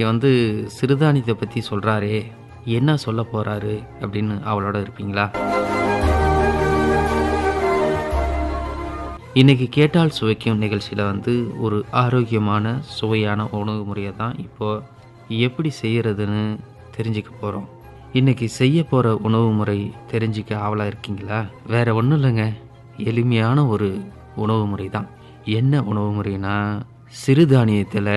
இன்னைக்கு வந்து சிறுதானியத்தை பற்றி சொல்கிறாரே என்ன சொல்ல போகிறாரு அப்படின்னு அவளோட இருப்பீங்களா இன்னைக்கு கேட்டால் சுவைக்கும் நிகழ்ச்சியில் வந்து ஒரு ஆரோக்கியமான சுவையான உணவு முறையை தான் இப்போது எப்படி செய்கிறதுன்னு தெரிஞ்சுக்க போகிறோம் இன்னைக்கு செய்ய போகிற உணவு முறை தெரிஞ்சுக்க ஆவலாக இருக்கீங்களா வேற ஒன்றும் இல்லைங்க எளிமையான ஒரு உணவு முறை தான் என்ன உணவு முறைனா சிறுதானியத்தில்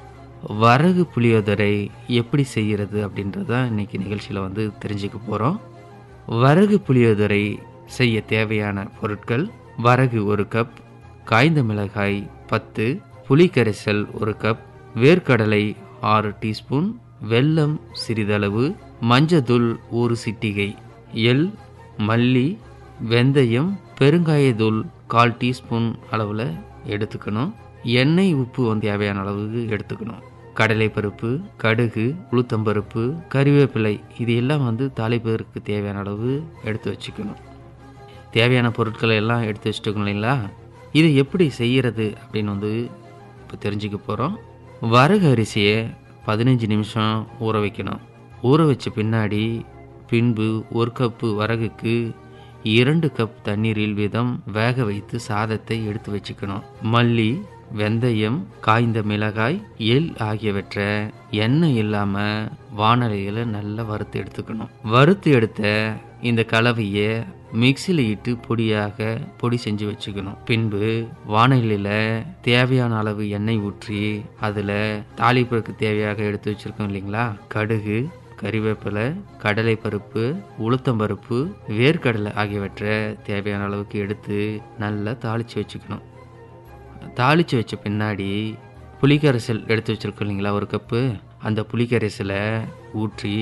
வரகு புளியோதரை எப்படி செய்கிறது அப்படின்றத இன்னைக்கு நிகழ்ச்சியில் வந்து தெரிஞ்சுக்க போகிறோம் வரகு புளியோதரை செய்ய தேவையான பொருட்கள் வரகு ஒரு கப் காய்ந்த மிளகாய் பத்து புளிக்கரைசல் ஒரு கப் வேர்க்கடலை ஆறு டீஸ்பூன் வெல்லம் சிறிதளவு மஞ்சத்தூள் ஒரு சிட்டிகை எள் மல்லி வெந்தயம் பெருங்காயத்தூள் கால் டீஸ்பூன் அளவில் எடுத்துக்கணும் எண்ணெய் உப்பு வந்து தேவையான அளவுக்கு எடுத்துக்கணும் கடலைப்பருப்பு கடுகு உளுத்தம்பருப்பு கறிவேப்பிலை இது எல்லாம் வந்து தாளிப்பதற்கு தேவையான அளவு எடுத்து வச்சுக்கணும் தேவையான பொருட்களை எல்லாம் எடுத்து வச்சுட்டுக்கணும் இல்லைங்களா இது எப்படி செய்கிறது அப்படின்னு வந்து இப்போ தெரிஞ்சுக்க போகிறோம் வரகு அரிசியை பதினஞ்சு நிமிஷம் ஊற வைக்கணும் ஊற வச்ச பின்னாடி பின்பு ஒரு கப்பு வரகுக்கு இரண்டு கப் தண்ணீரில் வீதம் வேக வைத்து சாதத்தை எடுத்து வச்சுக்கணும் மல்லி வெந்தயம் காய்ந்த மிளகாய் எள் ஆகியவற்றை எண்ணெய் இல்லாம வானலையில நல்லா வறுத்து எடுத்துக்கணும் வறுத்து எடுத்த இந்த கலவையை மிக்சியில் இட்டு பொடியாக பொடி செஞ்சு வச்சுக்கணும் பின்பு வானலியில் தேவையான அளவு எண்ணெய் ஊற்றி அதில் தாளிப்புக்கு தேவையாக எடுத்து வச்சிருக்கோம் இல்லைங்களா கடுகு கறிவேப்பிலை கடலைப்பருப்பு உளுத்தம்பருப்பு வேர்க்கடலை ஆகியவற்றை தேவையான அளவுக்கு எடுத்து நல்லா தாளித்து வச்சுக்கணும் தாளித்து வச்ச பின்னாடி புளிக்கரைசல் எடுத்து வச்சுருக்கோம் இல்லைங்களா ஒரு கப்பு அந்த புளிக்கரைசலை ஊற்றி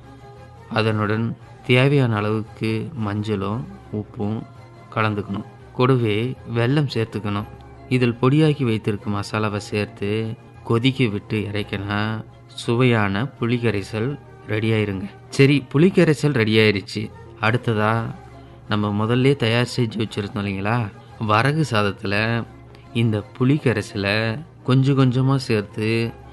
அதனுடன் தேவையான அளவுக்கு மஞ்சளும் உப்பும் கலந்துக்கணும் கூடவே வெல்லம் சேர்த்துக்கணும் இதில் பொடியாக்கி வைத்திருக்கும் மசாலாவை சேர்த்து கொதிக்க விட்டு இறக்கினா சுவையான புளிக்கரைசல் ரெடி ஆயிருங்க சரி புளிக்கரைசல் ரெடி ஆயிருச்சு அடுத்ததா நம்ம முதல்ல தயார் செஞ்சு வச்சுருந்தோம் இல்லைங்களா வரகு சாதத்தில் இந்த புளிக்கரைசலை கொஞ்சம் கொஞ்சமாக சேர்த்து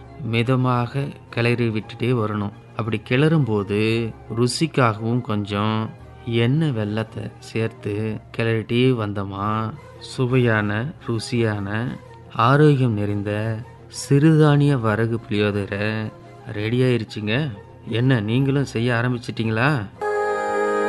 மிதமாக கிளறி விட்டுட்டே வரணும் அப்படி கிளறும் போது ருசிக்காகவும் கொஞ்சம் எண்ணெய் வெள்ளத்தை சேர்த்து கிளறிட்டே வந்தோமா சுவையான ருசியான ஆரோக்கியம் நிறைந்த சிறுதானிய வரகு புளியோதரை ரெடி ஆயிருச்சுங்க என்ன நீங்களும் செய்ய ஆரம்பிச்சிட்டிங்களா